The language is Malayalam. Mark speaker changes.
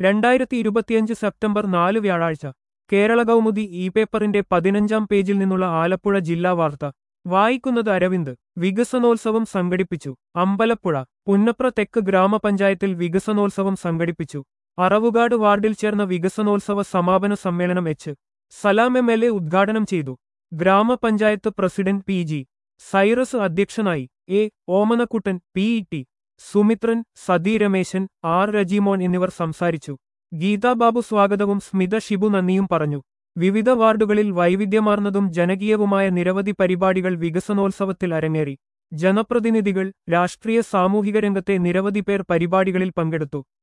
Speaker 1: രണ്ടായിരത്തി ഇരുപത്തിയഞ്ച് സെപ്റ്റംബർ നാല് വ്യാഴാഴ്ച കേരള കൗമുദി ഇ പേപ്പറിന്റെ പതിനഞ്ചാം പേജിൽ നിന്നുള്ള ആലപ്പുഴ ജില്ലാ വാർത്ത വായിക്കുന്നത് അരവിന്ദ് വികസനോത്സവം സംഘടിപ്പിച്ചു അമ്പലപ്പുഴ പുന്നപ്ര തെക്ക് ഗ്രാമപഞ്ചായത്തിൽ വികസനോത്സവം സംഘടിപ്പിച്ചു അറവുകാട് വാർഡിൽ ചേർന്ന വികസനോത്സവ സമാപന സമ്മേളനം H Salam M L A ഉദ്ഘാടനം ചെയ്തു ഗ്രാമപഞ്ചായത്ത് പ്രസിഡന്റ് പി ജി സൈറസ് അധ്യക്ഷനായി A Omanakuttan P E T Sumithran Sathi Rameshan R Rajimon എന്നിവർ സംസാരിച്ചു ഗീതാബാബു സ്വാഗതവും സ്മിത ഷിബു നന്ദിയും പറഞ്ഞു വിവിധ വാർഡുകളിൽ വൈവിധ്യമാർന്നതും ജനകീയവുമായ നിരവധി പരിപാടികൾ വികസനോത്സവത്തിൽ അരങ്ങേറി ജനപ്രതിനിധികൾ രാഷ്ട്രീയ സാമൂഹിക രംഗത്തെ നിരവധി പേർ പരിപാടികളിൽ പങ്കെടുത്തു